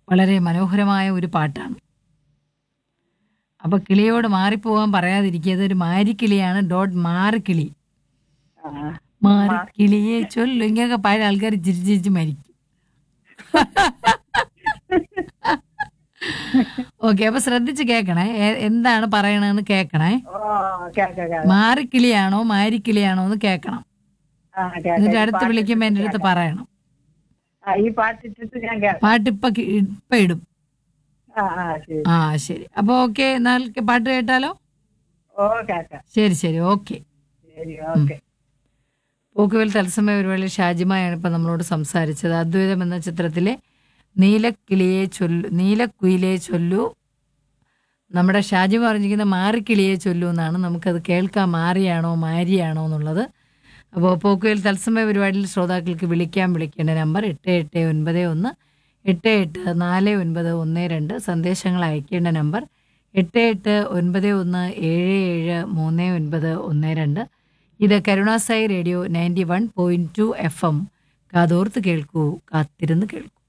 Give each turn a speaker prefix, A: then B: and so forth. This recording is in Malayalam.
A: വളരെ മനോഹരമായ ഒരു പാട്ടാണ് അപ്പൊ കിളിയോട് മാറിപ്പോവാൻ പറയാതിരിക്കുക ഒരു മാരിക്കിളിയാണ് ഡോട്ട് മാറിക്കിളി
B: ആ.
A: മാറിക്കിളിയെ ചൊല്ലു ഇങ്ങനെയൊക്കെ പഴയ ആൾക്കാർ ചിരിച്ച് ചിരിച്ച് മരിക്കും ഓക്കെ അപ്പൊ ശ്രദ്ധിച്ച് കേക്കണേ എ- എന്താണ് പറയണതെന്ന് കേക്കണേ
B: ഓ കേക്കാം കേക്കാം
A: മാറിക്കിളിയാണോ മാരിക്കിളിയാണോ എന്ന് കേക്കണം
B: ആ കേക്കാം
A: എന്നിട്ട്
B: ഈ
A: അടുത്ത്
B: പാട്ട്
A: വിളിക്കുമ്പോ എന്റെ അടുത്ത്
B: കേക്കാം.
A: പറയണം
B: ആ, ഈ പാട്ട് ഇട്ടിട്ട് ഞാൻ കേക്കാം
A: പാട്ട് ഇപ്പൊ കി- ഇപ്പൊ ഇടും
B: ആ ആ ശരി
A: ആ ശരി അപ്പൊ ഓക്കെ എന്നാൽ പാട്ട് കേട്ടാലോ
B: ഓ കേക്കാം
A: ശരി ശരി ഓക്കെ
B: ശരി ഓക്കെ
A: പോക്കുവൽ തത്സമയ പരിപാടിയിൽ ഷാജിമയാണ് ഇപ്പൊ നമ്മളോട് സംസാരിച്ചത് അദ്വൈതം എന്ന ചിത്രത്തിലെ നീലക്കിളിയെ ചൊല്ലു നീലക്കുയിലെ ചൊല്ലു നമ്മുടെ ഷാജിമ പറഞ്ഞിരിക്കുന്ന മാറിക്കിളിയെ ചൊല്ലു എന്നാണ് നമുക്കത് കേൾക്കാൻ മാറിയാണോ മാരിയാണോ എന്നുള്ളത് അപ്പോൾ പോക്കുവൽ തത്സമയ പരിപാടിയിൽ ശ്രോതാക്കൾക്ക് വിളിക്കാൻ വിളിക്കേണ്ട നമ്പർ എട്ട് എട്ട് ഒൻപത് ഒന്ന് എട്ട് എട്ട് നാല് ഒൻപത് ഒന്ന് രണ്ട് സന്ദേശങ്ങൾ അയക്കേണ്ട നമ്പർ എട്ട് എട്ട് ഒൻപത് ഒന്ന് ഏഴ് ഏഴ് മൂന്ന് ഒൻപത് ഒന്ന് രണ്ട് ഇത് Karunasai radio ninety one point two F M കാതോർത്ത് കേൾക്കൂ കാത്തിരുന്ന് കേൾക്കൂ